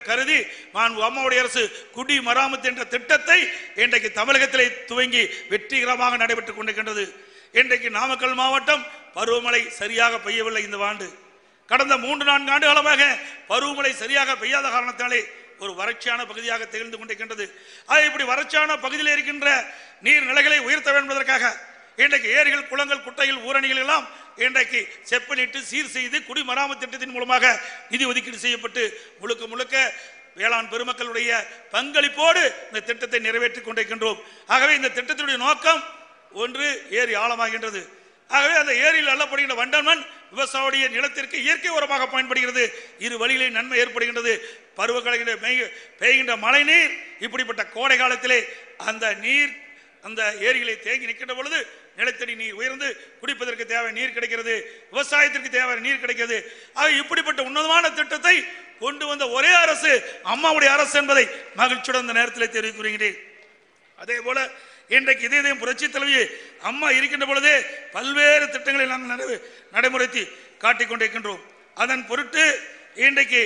கருதி மாண்பு அம்மாவுடைய அரசு குடி மராமத்து என்ற திட்டத்தை இன்றைக்கு தமிழகத்திலே துவங்கி வெற்றிகரமாக நடைபெற்றுக் கொண்டிருக்கின்றது இன்றைக்கு நாமக்கல் மாவட்டம் பருவமழை சரியாக பெய்யவில்லை இந்த ஆண்டு கடந்த மூன்று நான்கு ஆண்டு காலமாக பருவமழை சரியாக பெய்யாத காரணத்தாலே ஒரு வறட்சியான பகுதியாக திகழ்ந்து கொண்டிருக்கின்றது அது இப்படி வறட்சியான பகுதியில் இருக்கின்ற நீர்நிலைகளை உயர்த்த வேண்டும் என்பதற்காக இன்றைக்கு ஏரிகள் குளங்கள் குட்டைகள் ஊரணிகள் எல்லாம் இன்றைக்கு செப்பனிட்டு சீர் செய்து குடிமராமத்து திட்டத்தின் மூலமாக நிதி ஒதுக்கீடு செய்யப்பட்டு முழுக்க முழுக்க வேளாண் பெருமக்களுடைய பங்களிப்போடு இந்த திட்டத்தை நிறைவேற்றிக் கொண்டிருக்கின்றோம் ஆகவே இந்த திட்டத்தினுடைய நோக்கம் ஒன்று ஏரி ஆழமாகின்றது ஆகவே அந்த ஏரியில் அள்ளப்படுகின்ற வண்டமண் விவசாயிய நிலத்திற்கு இயற்கை உரமாக பயன்படுகிறது இரு வழிகளில் நன்மை ஏற்படுகின்றது பருவக்கலைகின்ற பெய்ய- பெய்கின்ற மழை நீர் இப்படிப்பட்ட கோடை காலத்திலே அந்த நீர் அந்த ஏரிகளை தேங்கி நிற்கின்ற பொழுது நிலத்தடி நீர் உயர்ந்து குடிப்பதற்கு தேவை நீர் கிடைக்கிறது விவசாயத்திற்கு தேவை நீர் கிடைக்கிறது ஆக இப்படிப்பட்ட உன்னதமான திட்டத்தை கொண்டு வந்த ஒரே அரசு அம்மாவுடைய அரசு என்பதை மகிழ்ச்சியுடன் இந்த நேரத்தில் தெரிவிக்கிறேன் அதே போல இன்றைக்கு இதே இதயம் புரட்சி தலைவி அம்மா இருக்கின்ற பொழுதே பல்வேறு திட்டங்களை நாங்கள் நடை- நடைமுறைத்தி காட்டிக் கொண்டிருக்கின்றோம் அதன் பொருட்டு இன்றைக்கு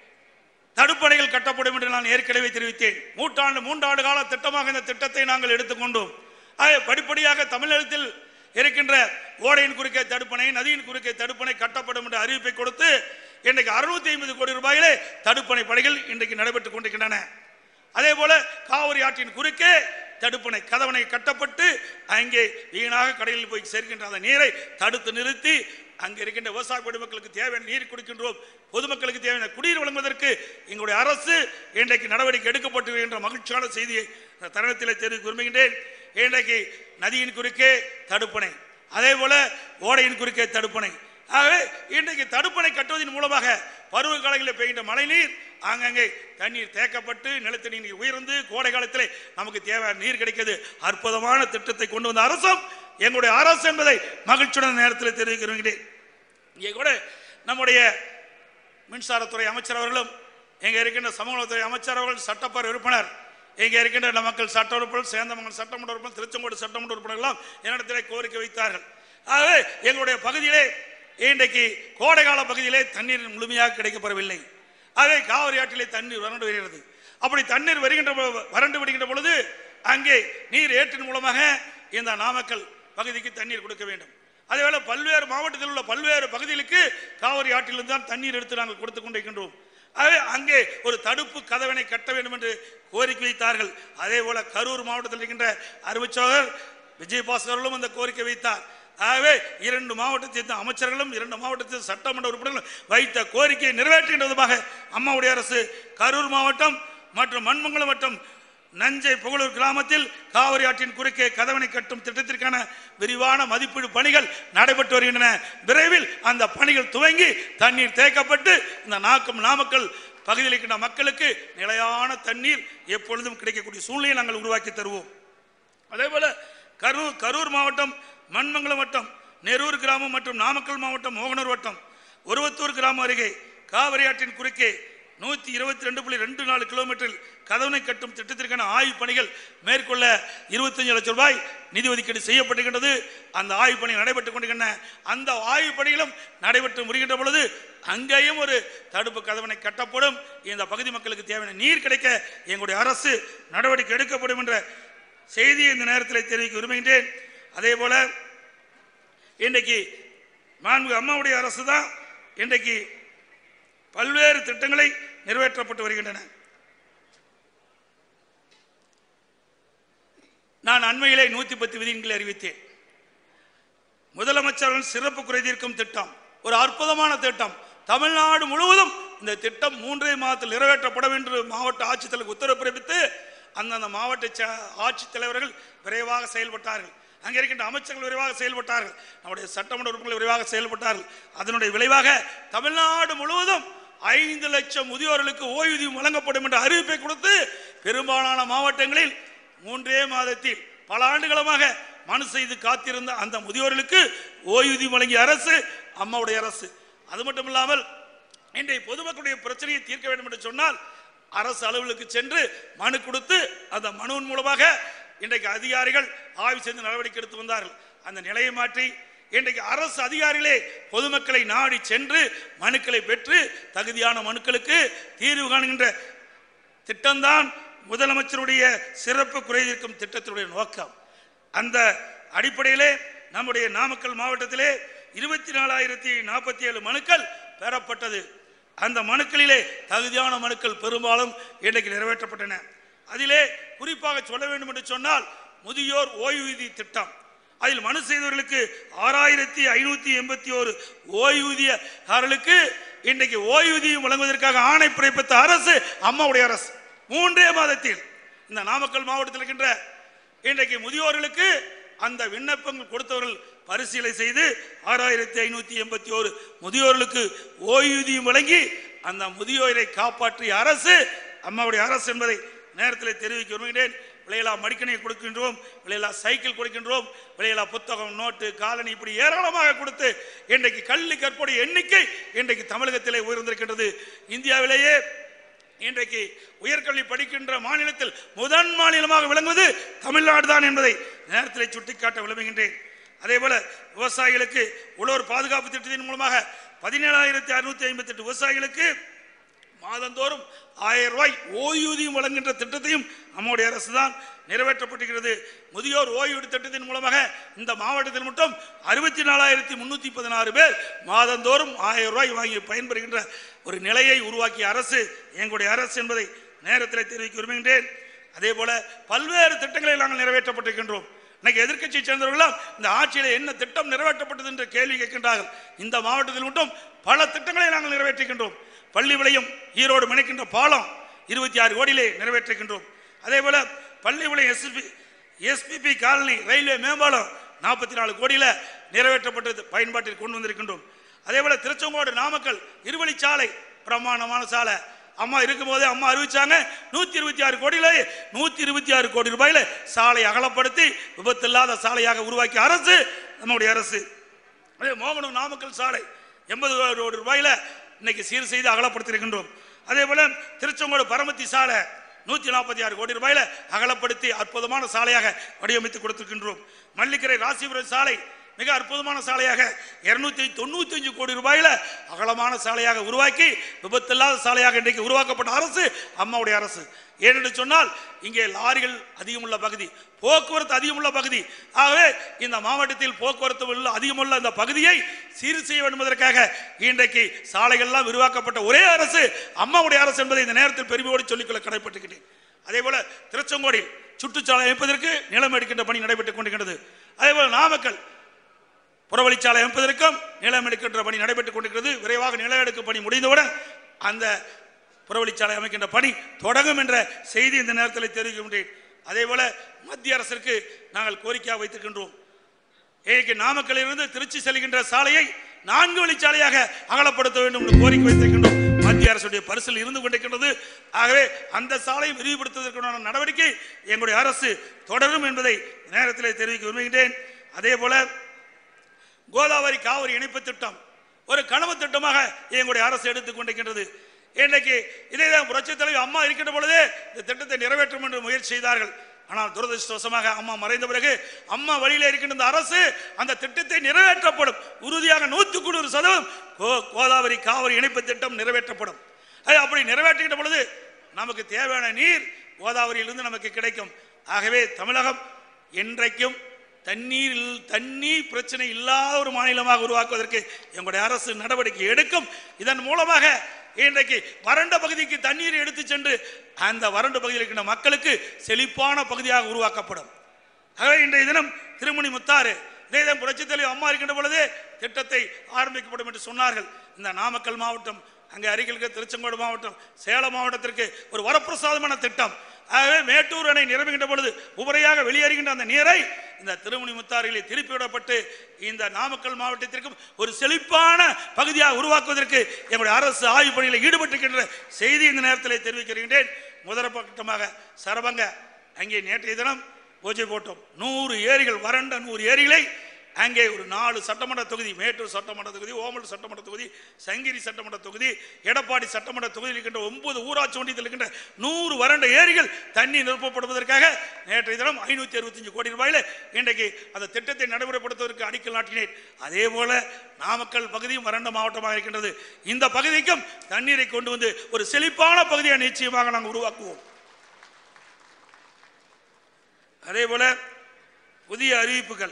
தடுப்பணைகள் கட்டப்படும் என்று நான் ஏற்கனவே தெரிவித்தேன் மூன்றாண்டு மூன்றாண்டு கால திட்டமாக இந்த திட்டத்தை நாங்கள் எடுத்துக்கொண்டோம் ஆக படிப்படியாக தமிழகத்தில் இருக்கின்ற ஓடையின் குறுக்கே தடுப்பணை நதியின் குறுக்கே தடுப்பணை கட்டப்படும் என்ற அறிவிப்பை கொடுத்து இன்றைக்கு அறுநூத்தி ஐம்பது கோடி ரூபாயிலே தடுப்பணை பணிகள் இன்றைக்கு நடைபெற்றுக் கொண்டிருக்கின்றன அதே போல காவிரி ஆற்றின் குறுக்கே தடுப்பணை கதவணை கட்டப்பட்டு அங்கே வீணாக கடலில் போய் சேர்க்கின்ற அந்த நீரை தடுத்து நிறுத்தி அங்கே இருக்கின்ற விவசாய குடிமக்களுக்கு தேவையான நீர் கொடுக்கின்றோம் பொதுமக்களுக்கு தேவையான குடிநீர் வழங்குவதற்கு எங்களுடைய அரசு இன்றைக்கு நடவடிக்கை எடுக்கப்பட்டு வருகின்ற மகிழ்ச்சியான செய்தியை இந்த தருணத்தில் தெரிவிக்க விரும்புகின்றேன் இன்றைக்கு நதியின் குறுக்கே தடுப்பணை அதே போல ஓடையின் குறுக்கே தடுப்பணை ஆகவே இன்றைக்கு தடுப்பணை கட்டுவதன் மூலமாக பருவ காலங்களில் பெய்கின்ற மழைநீர் ஆங்கங்கே தண்ணீர் தேக்கப்பட்டு நிலத்தடி நீர் உயர்ந்து கோடை காலத்திலே நமக்கு தேவையான நீர் கிடைக்கிறது அற்புதமான திட்டத்தை கொண்டு வந்த அரசும் எங்களுடைய அரசு என்பதை மகிழ்ச்சியுடன் இந்த நேரத்தில் தெரிவிக்கிறேன் இங்கே கூட நம்முடைய மின்சாரத்துறை அமைச்சர் அவர்களும் இங்கே இருக்கின்ற சமூகத்துறை அமைச்சர் அவர்கள் சட்டப்பேரவை உறுப்பினர் இங்கே இருக்கின்ற நமக்கள் சட்ட உறுப்பினர் சேந்தமங்கல் சட்டமன்ற உறுப்பினர் திருச்செங்கோடு சட்டமன்ற உறுப்பினர் எல்லாம் என்னிடத்திலே கோரிக்கை வைத்தார்கள் ஆகவே எங்களுடைய பகுதியிலே இன்றைக்கு கோடைகால பகுதியிலே தண்ணீர் முழுமையாக கிடைக்கப்பெறவில்லை ஆகவே காவிரி ஆற்றிலே தண்ணீர் வறண்டு வருகிறது அப்படி தண்ணீர் வருகின்ற பொ- வறண்டு விடுகின்ற பொழுது அங்கே நீர் ஏற்றின் மூலமாக இந்த நாமக்கல் பகுதிக்கு தண்ணீர் கொடுக்க வேண்டும் அதேவேளை பல்வேறு மாவட்டத்தில் உள்ள பல்வேறு பகுதிகளுக்கு காவிரி ஆற்றிலிருந்து தான் தண்ணீர் எடுத்து நாங்கள் கொடுத்து கொண்டிருக்கின்றோம் ஆகவே அங்கே ஒரு தடுப்பு கதவணை கட்ட வேண்டும் என்று கோரிக்கை வைத்தார்கள் அதே போல கரூர் மாவட்டத்தில் இருக்கின்ற அருமைச்சோதர் விஜயபாஸ்கர்களும் அந்த கோரிக்கை வைத்தார் ஆகவே இரண்டு மாவட்டத்தை சேர்ந்த அமைச்சர்களும் இரண்டு மாவட்டத்தில் சட்டமன்ற உறுப்பினர்களும் வைத்த கோரிக்கையை நிறைவேற்றுகின்றதுமாக அம்மாவுடைய அரசு கரூர் மாவட்டம் மற்றும் மண்மங்கலம் மற்றும் நஞ்சை புகழூர் கிராமத்தில் காவிரி ஆற்றின் குறுக்கே கதவணை கட்டும் திட்டத்திற்கான விரிவான மதிப்பீடு பணிகள் நடைபெற்று வருகின்றன விரைவில் அந்த பணிகள் துவங்கி தண்ணீர் தேக்கப்பட்டு இந்த நாக்கம் நாமக்கல் பகுதியில் இருக்கின்ற மக்களுக்கு நிலையான தண்ணீர் எப்பொழுதும் கிடைக்கக்கூடிய சூழ்நிலையை நாங்கள் உருவாக்கி தருவோம் அதே போல கரூர் கரூர் மாவட்டம் மண்மங்கலம் வட்டம் நெரூர் கிராமம் மற்றும் நாமக்கல் மாவட்டம் மோகனூர் வட்டம் ஒருவத்தூர் கிராமம் அருகே காவிரி ஆற்றின் குறுக்கே நூற்றி இருபத்தி ரெண்டு புள்ளி ரெண்டு நாலு கிலோமீட்டரில் கதவணை கட்டும் திட்டத்திற்கான ஆய்வு பணிகள் மேற்கொள்ள இருபத்தஞ்சு லட்சம் ரூபாய் நிதி ஒதுக்கீடு செய்யப்பட்டிருக்கின்றது அந்த ஆய்வு பணி நடைபெற்றுக் கொண்டிருக்கின்றன அந்த ஆய்வு பணிகளும் நடைபெற்று முடிகின்ற பொழுது அங்கேயும் ஒரு தடுப்பு கதவணை கட்டப்படும் இந்த பகுதி மக்களுக்கு தேவையான நீர் கிடைக்க எங்களுடைய அரசு நடவடிக்கை எடுக்கப்படும் என்ற செய்தியை இந்த நேரத்தில் தெரிவிக்க விரும்புகின்றேன் அதே போல இன்றைக்கு மாண்பு அம்மாவுடைய அரசு தான் இன்றைக்கு பல்வேறு திட்டங்களை நிறைவேற்றப்பட்டு வருகின்றன நான் அண்மையிலே நூத்தி பத்து விதிகளை அறிவித்தேன் முதலமைச்சர்கள் சிறப்பு குறை தீர்க்கும் திட்டம் ஒரு அற்புதமான திட்டம் தமிழ்நாடு முழுவதும் இந்த திட்டம் மூன்றே மாதத்தில் நிறைவேற்றப்பட வேண்டும் என்று மாவட்ட ஆட்சித்தலைவர் உத்தரவு பிறப்பித்து அந்தந்த மாவட்ட ச- ஆட்சித்தலைவர்கள் விரைவாக செயல்பட்டார்கள் அங்கே இருக்கின்ற அமைச்சர்கள் விரைவாக செயல்பட்டார்கள் நம்முடைய சட்டமன்ற உறுப்பினர்கள் விரைவாக செயல்பட்டார்கள் அதனுடைய விளைவாக தமிழ்நாடு முழுவதும் ஐந்து லட்சம் முதியோர்களுக்கு ஓய்வூதியம் வழங்கப்படும் என்ற அறிவிப்பை கொடுத்து பெரும்பாலான மாவட்டங்களில் மூன்றே மாதத்தில் பல ஆண்டுகளமாக மனு செய்து காத்திருந்த அந்த முதியோர்களுக்கு ஓய்வூதியம் வழங்கிய அரசு அம்மாவுடைய அரசு அது மட்டும் இல்லாமல் இன்றைய பொதுமக்களுடைய பிரச்சனையை தீர்க்க வேண்டும் என்று சொன்னால் அரசு அலுவலுக்கு சென்று மனு கொடுத்து அந்த மனுவின் மூலமாக இன்றைக்கு அதிகாரிகள் ஆய்வு செய்து நடவடிக்கை எடுத்து வந்தார்கள் அந்த நிலையை மாற்றி இன்றைக்கு அரசு அதிகாரிகளே பொதுமக்களை நாடி சென்று மனுக்களை பெற்று தகுதியான மனுக்களுக்கு தீர்வு காணுகின்ற திட்டம்தான் முதலமைச்சருடைய சிறப்பு குறைதீர்க்கும் திட்டத்தினுடைய நோக்கம் அந்த அடிப்படையிலே நம்முடைய நாமக்கல் மாவட்டத்திலே இருபத்தி நாலாயிரத்தி நாற்பத்தி ஏழு மனுக்கள் பெறப்பட்டது அந்த மனுக்களிலே தகுதியான மனுக்கள் பெரும்பாலும் இன்றைக்கு நிறைவேற்றப்பட்டன அதிலே குறிப்பாக சொல்ல வேண்டும் என்று சொன்னால் முதியோர் ஓய்வூதிய திட்டம் அதில் மனு செய்தவர்களுக்கு ஆறாயிரத்தி ஐநூத்தி எண்பத்தி ஒரு ஓய்வூதியர்களுக்கு இன்றைக்கு ஓய்வூதியம் வழங்குவதற்காக ஆணை பிறப்பித்த அரசு அம்மாவுடைய அரசு மூன்றே மாதத்தில் இந்த நாமக்கல் மாவட்டத்தில் இருக்கின்ற இன்றைக்கு முதியோர்களுக்கு அந்த விண்ணப்பங்கள் கொடுத்தவர்கள் பரிசீலனை செய்து ஆறாயிரத்தி ஐநூத்தி எண்பத்தி ஒரு முதியோர்களுக்கு ஓய்வூதியம் வழங்கி அந்த முதியோரை காப்பாற்றிய அரசு அம்மாவுடைய அரசு என்பதை நேரத்தில் தெரிவிக்க விரும்புகிறேன் விலையில்லா மடிக்கணியை கொடுக்கின்றோம் விலையில்லா சைக்கிள் கொடுக்கின்றோம் விலையில்லா புத்தகம் நோட்டு காலனி இப்படி ஏராளமாக கொடுத்து இன்றைக்கு கல்வி கற்புடைய எண்ணிக்கை இன்றைக்கு தமிழகத்திலே உயர்ந்திருக்கின்றது இந்தியாவிலேயே இன்றைக்கு உயர்கல்வி படிக்கின்ற மாநிலத்தில் முதன் மாநிலமாக விளங்குவது தமிழ்நாடு தான் என்பதை நேரத்தில் சுட்டிக்காட்ட விரும்புகின்றேன் அதே போல விவசாயிகளுக்கு உழவர் பாதுகாப்பு திட்டத்தின் மூலமாக பதினேழாயிரத்தி அறுநூத்தி ஐம்பத்தி எட்டு விவசாயிகளுக்கு மாதந்தோறும் ஆயிரம் ரூபாய் ஓய்வூதியம் வழங்குகின்ற திட்டத்தையும் நம்முடைய அரசு தான் நிறைவேற்றப்பட்டிருக்கிறது முதியோர் ஓய்வூதிய திட்டத்தின் மூலமாக இந்த மாவட்டத்தில் மட்டும் அறுபத்தி நாலாயிரத்தி முன்னூத்தி பதினாறு பேர் மாதந்தோறும் ஆயிரம் ரூபாய் வாங்கி பயன்பெறுகின்ற ஒரு நிலையை உருவாக்கிய அரசு எங்களுடைய அரசு என்பதை நேரத்தில் தெரிவிக்க விரும்புகின்றேன் அதே போல பல்வேறு திட்டங்களை நாங்கள் நிறைவேற்றப்பட்டிருக்கின்றோம் இன்னைக்கு எதிர்க்கட்சியை சேர்ந்தவர்களாம் இந்த ஆட்சியில் என்ன திட்டம் நிறைவேற்றப்பட்டது என்று கேள்வி கேட்கின்றார்கள் இந்த மாவட்டத்தில் மட்டும் பல திட்டங்களை நாங்கள் நிறைவேற்றுகின்றோம் பள்ளி விளையும் ஈரோடு இணைக்கின்ற பாலம் இருபத்தி ஆறு கோடியிலே நிறைவேற்றுகின்றோம் அதே போல பள்ளி விளையம் எஸ்பி எஸ்பிபி காலனி ரயில்வே மேம்பாலம் நாற்பத்தி நாலு கோடியில நிறைவேற்றப்பட்டது பயன்பாட்டில் கொண்டு வந்திருக்கின்றோம் அதே போல திருச்செங்கோடு நாமக்கல் இருவழிச்சாலை பிரமாணமான சாலை அம்மா இருக்கும்போதே அம்மா அறிவிச்சாங்க நூத்தி இருபத்தி ஆறு கோடியில நூத்தி இருபத்தி ஆறு கோடி ரூபாயில சாலை அகலப்படுத்தி விபத்தில்லாத சாலையாக உருவாக்கிய அரசு நம்முடைய அரசு அதே மோகனம் நாமக்கல் சாலை எண்பது கோடி ரூபாயில இன்னைக்கு சீர் செய்து அகலப்படுத்தியிருக்கின்றோம் அதே போல திருச்செங்கோடு பரமத்தி சாலை நூத்தி நாற்பத்தி ஆறு கோடி ரூபாயில அகலப்படுத்தி அற்புதமான சாலையாக வடிவமைத்து கொடுத்திருக்கின்றோம் மல்லிக்கரை ராசிபுரம் சாலை மிக அற்புதமான சாலையாக இருநூத்தி தொண்ணூத்தி அஞ்சு கோடி ரூபாயில அகலமான சாலையாக உருவாக்கி விபத்தில்லாத சாலையாக இன்றைக்கு உருவாக்கப்பட்ட அரசு அம்மாவுடைய அரசு ஏனென்று சொன்னால் இங்கே லாரிகள் அதிகமுள்ள பகுதி போக்குவரத்து அதிகமுள்ள பகுதி ஆகவே இந்த மாவட்டத்தில் போக்குவரத்து உள்ள அதிகமுள்ள இந்த பகுதியை சீர் செய்ய வேண்டும் என்பதற்காக இன்றைக்கு சாலைகள்லாம் விரிவாக்கப்பட்ட ஒரே அரசு அம்மாவுடைய அரசு என்பதை இந்த நேரத்தில் பெருமையோடு சொல்லிக்கொள்ள கடைப்பட்டுக்கிட்டேன் அதே போல திருச்செங்கோடில் சுற்றுச்சாலை அமைப்பதற்கு நிலம் எடுக்கின்ற பணி நடைபெற்றுக் கொண்டிருக்கிறது அதே போல நாமக்கல் புறவழிச்சாலை அமைப்பதற்கும் நிலம் எடுக்கின்ற பணி நடைபெற்றுக் கொண்டிருக்கிறது விரைவாக நிலம் எடுக்கும் பணி முடிந்தவுடன் அந்த புறவழிச்சாலை அமைக்கின்ற பணி தொடங்கும் என்ற செய்தி இந்த நேரத்தில் தெரிவிக்கின்றேன் அதே போல மத்திய அரசிற்கு நாங்கள் கோரிக்கையாக வைத்திருக்கின்றோம் இன்னைக்கு நாமக்கலிலிருந்து திருச்சி செல்கின்ற சாலையை நான்கு வழிச்சாலையாக அகலப்படுத்த வேண்டும் என்று கோரிக்கை வைத்திருக்கின்றோம் மத்திய அரசுடைய பரிசில் இருந்து கொண்டிருக்கின்றது ஆகவே அந்த சாலையை விரிவுபடுத்துவதற்கான நடவடிக்கை எங்களுடைய அரசு தொடரும் என்பதை நேரத்தில் தெரிவிக்க விரும்புகின்றேன் அதே போல கோதாவரி காவிரி இணைப்பு திட்டம் ஒரு கனவு திட்டமாக எங்களுடைய அரசு எடுத்துக் கொண்டிருக்கின்றது இன்றைக்கு இதேதான் புரட்சி தலைவி அம்மா இருக்கின்ற பொழுதே இந்த திட்டத்தை நிறைவேற்றும் என்று முயற்சி செய்தார்கள் ஆனால் துரதிருஷ்டவசமாக அம்மா மறைந்த பிறகு அம்மா வழியில இருக்கின்ற இந்த அரசு அந்த திட்டத்தை நிறைவேற்றப்படும் உறுதியாக நூற்றுக்கு நூறு சதவீதம் கோ- கோதாவரி காவிரி இணைப்பு திட்டம் நிறைவேற்றப்படும் அது அப்படி நிறைவேற்றுகின்ற பொழுது நமக்கு தேவையான நீர் கோதாவரியிலிருந்து நமக்கு கிடைக்கும் ஆகவே தமிழகம் என்றைக்கும் தண்ணீர் இல்- தண்ணீர் பிரச்சனை இல்லாத ஒரு மாநிலமாக உருவாக்குவதற்கு எங்களுடைய அரசு நடவடிக்கை எடுக்கும் இதன் மூலமாக இன்றைக்கு வறண்ட பகுதிக்கு தண்ணீர் எடுத்து சென்று அந்த வறண்ட பகுதியில் இருக்கின்ற மக்களுக்கு செழிப்பான பகுதியாக உருவாக்கப்படும் ஆகவே இன்றைய தினம் திருமணி முத்தாறு இதே தினம் புரட்சித் தலைவர் அம்மா இருக்கின்ற பொழுதே திட்டத்தை ஆரம்பிக்கப்படும் என்று சொன்னார்கள் இந்த நாமக்கல் மாவட்டம் அங்கே அருகில் இருக்க திருச்செங்கோடு மாவட்டம் சேலம் மாவட்டத்திற்கு ஒரு வரப்பிரசாதமான திட்டம் ஆகவே மேட்டூர் அணை நிரம்புகின்ற பொழுது உபரியாக வெளியேறுகின்ற அந்த நீரை இந்த திருமணி முத்தாறுகளில் திருப்பி விடப்பட்டு இந்த நாமக்கல் மாவட்டத்திற்கும் ஒரு செழிப்பான பகுதியாக உருவாக்குவதற்கு எங்களுடைய அரசு ஆய்வு பணியில் ஈடுபட்டிருக்கின்ற செய்தி இந்த நேரத்தில் தெரிவிக்கிறேன் முதற்பட்டமாக சரபங்க அங்கே நேற்றைய தினம் பூஜை போட்டோம் நூறு ஏரிகள் வறண்ட நூறு ஏரிகளை அங்கே ஒரு நாலு சட்டமன்ற தொகுதி மேட்டூர் சட்டமன்ற தொகுதி ஓமல் சட்டமன்ற தொகுதி சங்கிரி சட்டமன்ற தொகுதி எடப்பாடி சட்டமன்ற தொகுதியில் இருக்கின்ற ஒன்பது ஊராட்சி ஒன்றியத்தில் இருக்கின்ற நூறு வறண்ட ஏரிகள் தண்ணி நிரப்பப்படுவதற்காக நேற்றைய தினம் ஐநூத்தி அறுபத்தஞ்சு கோடி ரூபாயில இன்றைக்கு அந்த திட்டத்தை நடைமுறைப்படுத்துவதற்கு அடிக்கல் நாட்டினேன் அதே போல நாமக்கல் பகுதியும் வறண்ட மாவட்டமாக இருக்கின்றது இந்த பகுதிக்கும் தண்ணீரை கொண்டு வந்து ஒரு செழிப்பான பகுதியை நிச்சயமாக நாங்கள் உருவாக்குவோம் அதே போல புதிய அறிவிப்புகள்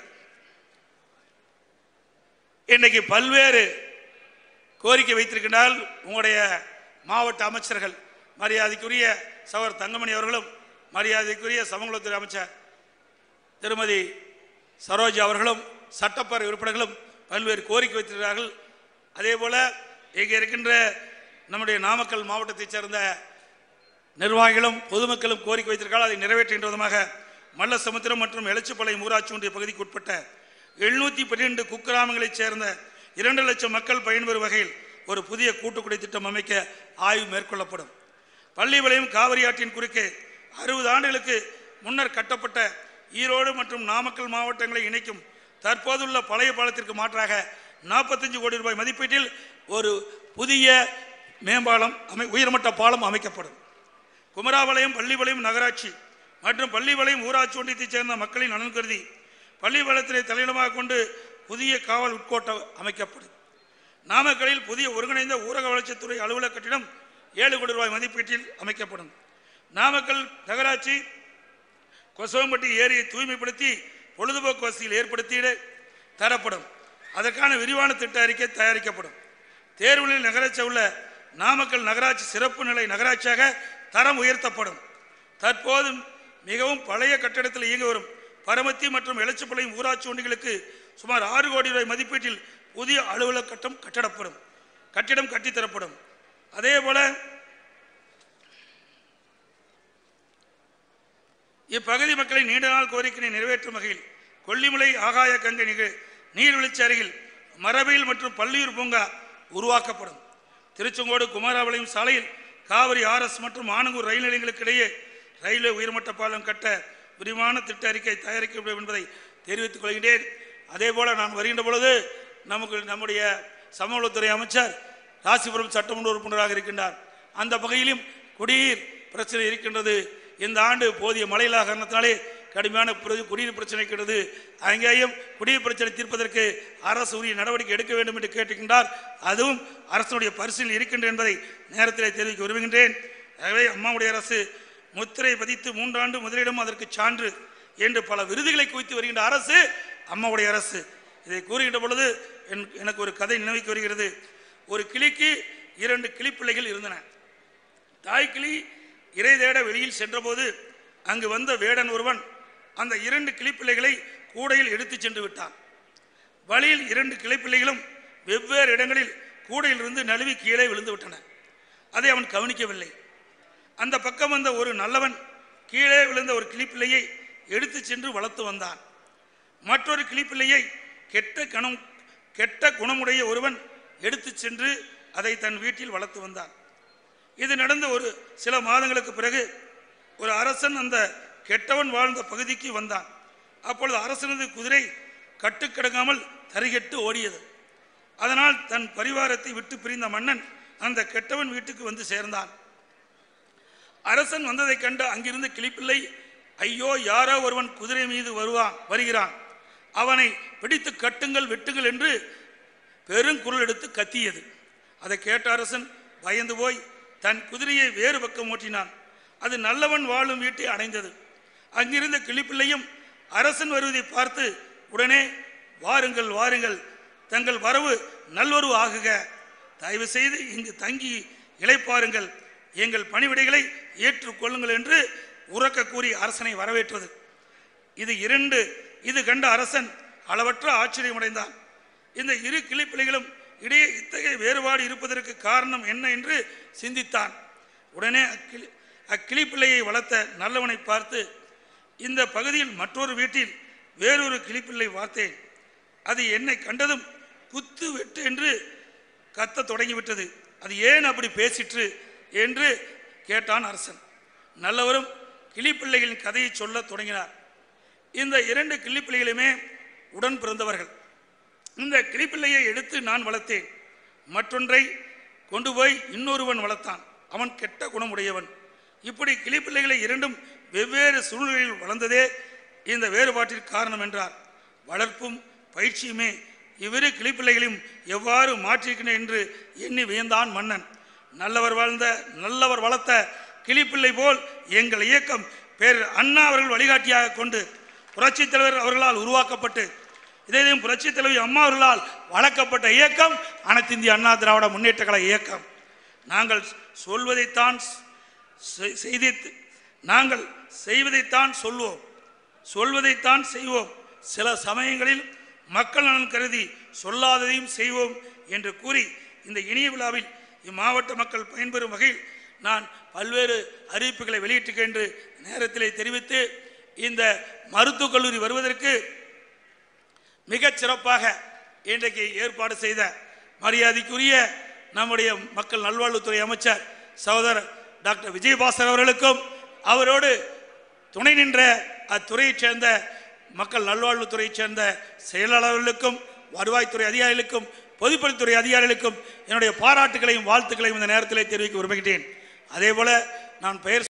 இன்னைக்கு பல்வேறு கோரிக்கை வைத்திருக்கின்றால் உங்களுடைய மாவட்ட அமைச்சர்கள் மரியாதைக்குரிய சவர் தங்கமணி அவர்களும் மரியாதைக்குரிய சமூகத்துறை அமைச்சர் திருமதி சரோஜா அவர்களும் சட்டப்பேரவை உறுப்பினர்களும் பல்வேறு கோரிக்கை வைத்திருக்கிறார்கள் அதே போல இங்கே இருக்கின்ற நம்முடைய நாமக்கல் மாவட்டத்தைச் சேர்ந்த நிர்வாகிகளும் பொதுமக்களும் கோரிக்கை வைத்திருக்கால் அதை நிறைவேற்றுகின்ற விதமாக மல்லசமுத்திரம் மற்றும் எலச்சிப்பாளையம் ஊராட்சி ஒன்றிய பகுதிக்கு உட்பட்ட எழுநூத்தி பன்னிரண்டு குக்கிராமங்களைச் சேர்ந்த இரண்டு லட்சம் மக்கள் பயன்பெறும் வகையில் ஒரு புதிய கூட்டுக்குடி திட்டம் அமைக்க ஆய்வு மேற்கொள்ளப்படும் பள்ளிபாளையம் காவிரி ஆற்றின் குறுக்கே அறுபது ஆண்டுகளுக்கு முன்னர் கட்டப்பட்ட ஈரோடு மற்றும் நாமக்கல் மாவட்டங்களை இணைக்கும் தற்போதுள்ள பழைய பாலத்திற்கு மாற்றாக நாற்பத்தஞ்சு கோடி ரூபாய் மதிப்பீட்டில் ஒரு புதிய மேம்பாலம் அமை உயர்மட்ட பாலம் அமைக்கப்படும் குமராபாளையம் பள்ளிபாளையம் நகராட்சி மற்றும் பள்ளிபாளையம் ஊராட்சி ஒன்றியத்தைச் சேர்ந்த மக்களின் நலன் கருதி பள்ளிபாளையத்தினை தலையிடமாக கொண்டு புதிய காவல் உட்கோட்டம் அமைக்கப்படும் நாமக்கலில் புதிய ஒருங்கிணைந்த ஊரக வளர்ச்சித்துறை அலுவலக கட்டிடம் ஏழு கோடி ரூபாய் மதிப்பீட்டில் அமைக்கப்படும் நாமக்கல் நகராட்சி கொசவம்பட்டி ஏரியை தூய்மைப்படுத்தி பொழுதுபோக்கு வசதியில் ஏற்படுத்திட தரப்படும் அதற்கான விரிவான திட்ட அறிக்கை தயாரிக்கப்படும் தேர்வுகளில் நகராட்சி உள்ள நாமக்கல் நகராட்சி சிறப்பு நிலை நகராட்சியாக தரம் உயர்த்தப்படும் தற்போது மிகவும் பழைய கட்டடத்தில் இயங்கி வரும் பரமத்தி மற்றும் எலச்சிப்பாளையம் ஊராட்சி ஒன்றிகளுக்கு சுமார் ஆறு கோடி ரூபாய் மதிப்பீட்டில் புதிய அலுவலக கட்டம் கட்டடப்படும் கட்டிடம் கட்டித்தரப்படும் அதே போல இப்பகுதி மக்களின் நீண்ட நாள் கோரிக்கையை நிறைவேற்றும் வகையில் கொல்லிமலை ஆகாய கங்கை நிக நீர்வீழ்ச்சி அருகில் மரபியல் மற்றும் பள்ளியூர் பூங்கா உருவாக்கப்படும் திருச்செங்கோடு குமாரபாளையம் சாலையில் காவிரி ஆர்எஸ் மற்றும் ஆனங்கூர் ரயில் நிலையங்களுக்கு இடையே ரயில்வே உயர்மட்ட பாலம் கட்ட விரிவான திட்ட அறிக்கை தயாரிக்கப்படும் என்பதை தெரிவித்துக் கொள்கின்றேன் அதே போல நான் வருகின்ற பொழுது நமக்கு நம்முடைய சமூகத்துறை அமைச்சர் ராசிபுரம் சட்டமன்ற உறுப்பினராக இருக்கின்றார் அந்த வகையிலும் குடிநீர் பிரச்சனை இருக்கின்றது இந்த ஆண்டு போதிய மழையில்லா காரணத்தினாலே கடுமையான பிர- குடிநீர் பிரச்சனை இருக்கிறது அங்கேயும் குடிநீர் பிரச்சனை தீர்ப்பதற்கு அரசு உரிய நடவடிக்கை எடுக்க வேண்டும் என்று கேட்டுக்கின்றார் அதுவும் அரசுடைய பரிசீலனை இருக்கின்றது என்பதை நேரத்தில் தெரிவிக்க விரும்புகின்றேன் ஆகவே அம்மாவுடைய அரசு முத்திரை பதித்து மூன்றாண்டு முதலிடம் அதற்கு சான்று என்று பல விருதுகளை குவித்து வருகின்ற அரசு அம்மாவுடைய அரசு இதை கூறுகின்ற பொழுது என்- எனக்கு ஒரு கதை நினைவுக்கு வருகிறது ஒரு கிளிக்கு இரண்டு கிளிப்பிள்ளைகள் இருந்தன தாய்க்கிளி இறை தேட வெளியில் சென்றபோது அங்கு வந்த வேடன் ஒருவன் அந்த இரண்டு கிளிப்பிள்ளைகளை கூடையில் எடுத்துச் சென்று விட்டான் வழியில் இரண்டு கிளைப்பிள்ளைகளும் வெவ்வேறு இடங்களில் கூடையிலிருந்து நழுவி கீழே விழுந்து விட்டன அதை அவன் கவனிக்கவில்லை அந்த பக்கம் வந்த ஒரு நல்லவன் கீழே விழுந்த ஒரு கிளிப்பிள்ளையை எடுத்துச் சென்று வளர்த்து வந்தான் மற்றொரு கிளிப்பிள்ளையை கெட்ட கணம் கெட்ட குணமுடைய ஒருவன் எடுத்துச் சென்று அதை தன் வீட்டில் வளர்த்து வந்தான் இது நடந்த ஒரு சில மாதங்களுக்கு பிறகு ஒரு அரசன் அந்த கெட்டவன் வாழ்ந்த பகுதிக்கு வந்தான் அப்பொழுது அரசனது குதிரை கட்டுக்கிடங்காமல் தறிகெட்டு ஓடியது அதனால் தன் பரிவாரத்தை விட்டு பிரிந்த மன்னன் அந்த கெட்டவன் வீட்டுக்கு வந்து சேர்ந்தான் அரசன் வந்ததைக் கண்டு அங்கிருந்து கிளிப்பிள்ளை ஐயோ யாரோ ஒருவன் குதிரை மீது வருவான் வருகிறான் அவனை பிடித்து கட்டுங்கள் வெட்டுங்கள் என்று பெருங்குரல் எடுத்து கத்தியது அதை கேட்ட அரசன் பயந்து போய் தன் குதிரையை வேறு பக்கம் ஓட்டினான் அது நல்லவன் வாழும் வீட்டை அடைந்தது அங்கிருந்த கிளிப்பிள்ளையும் அரசன் வருவதை பார்த்து உடனே வாருங்கள் வாருங்கள் தங்கள் வரவு நல்வரவு ஆகுக தயவு செய்து இங்கு தங்கி இளைப்பாருங்கள் எங்கள் பணிவிடைகளை ஏற்றுக்கொள்ளுங்கள் என்று உறக்க கூறி அரசனை வரவேற்றது இது இரண்டு இது கண்ட அரசன் அளவற்ற ஆச்சரியமடைந்தான் இந்த இரு கிளிப்பிள்ளைகளும் இடையே இத்தகைய வேறுபாடு இருப்பதற்கு காரணம் என்ன என்று சிந்தித்தான் உடனே அக்கிளி அக்கிளிப்பிள்ளையை வளர்த்த நல்லவனை பார்த்து இந்த பகுதியில் மற்றொரு வீட்டில் வேறொரு கிளிப்பிள்ளை பார்த்தேன் அது என்னை கண்டதும் குத்து வெட்டு என்று கத்த தொடங்கிவிட்டது அது ஏன் அப்படி பேசிற்று என்று கேட்டான் அரசன் நல்லவரும் கிளிப்பிள்ளைகளின் கதையை சொல்லத் தொடங்கினார் இந்த இரண்டு கிள்ளிப்பிள்ளைகளுமே உடன் பிறந்தவர்கள் இந்த கிளிப்பிள்ளையை எடுத்து நான் வளர்த்தேன் மற்றொன்றை கொண்டு போய் இன்னொருவன் வளர்த்தான் அவன் கெட்ட குணமுடையவன் இப்படி கிளிப்பிள்ளைகளை இரண்டும் வெவ்வேறு சூழ்நிலையில் வளர்ந்ததே இந்த வேறுபாட்டிற்கு காரணம் என்றார் வளர்ப்பும் பயிற்சியுமே இவ்விரு கிளிப்பிள்ளைகளையும் எவ்வாறு மாற்றியிருக்கின்றன என்று எண்ணி வியந்தான் மன்னன் நல்லவர் வாழ்ந்த நல்லவர் வளர்த்த கிளிப்பிள்ளை போல் எங்கள் இயக்கம் பேர் அண்ணா அவர்கள் வழிகாட்டியாக கொண்டு புரட்சித் தலைவர் அவர்களால் உருவாக்கப்பட்டு இதேதையும் புரட்சித் தலைவி அம்மா அவர்களால் வளர்க்கப்பட்ட இயக்கம் அனைத்து இந்திய அண்ணா திராவிட முன்னேற்ற கழக இயக்கம் நாங்கள் சொல்வதைத்தான் செ- செய்தி நாங்கள் செய்வதைத்தான் சொல்வோம் சொல்வதைத்தான் செய்வோம் சில சமயங்களில் மக்கள் நலன் கருதி சொல்லாததையும் செய்வோம் என்று கூறி இந்த இனிய விழாவில் இம்மாவட்ட மக்கள் பயன்பெறும் வகையில் நான் பல்வேறு அறிவிப்புகளை வெளியிட்டிருக்கேன் என்று நேரத்திலே தெரிவித்து இந்த மருத்துவக் கல்லூரி வருவதற்கு மிகச் சிறப்பாக இன்றைக்கு ஏற்பாடு செய்த மரியாதைக்குரிய நம்முடைய மக்கள் நல்வாழ்வுத்துறை அமைச்சர் சகோதரர் டாக்டர் விஜயபாஸ்கர் அவர்களுக்கும் அவரோடு துணை நின்ற அத்துறையைச் சேர்ந்த மக்கள் நல்வாழ்வுத்துறையைச் சேர்ந்த செயலாளர்களுக்கும் வருவாய்த்துறை அதிகாரிகளுக்கும் பொதுப்பணித்துறை அதிகாரிகளுக்கும் என்னுடைய பாராட்டுகளையும் வாழ்த்துக்களையும் இந்த நேரத்தில் தெரிவிக்க விரும்புகிறேன் அதேபோல நான் பெயர்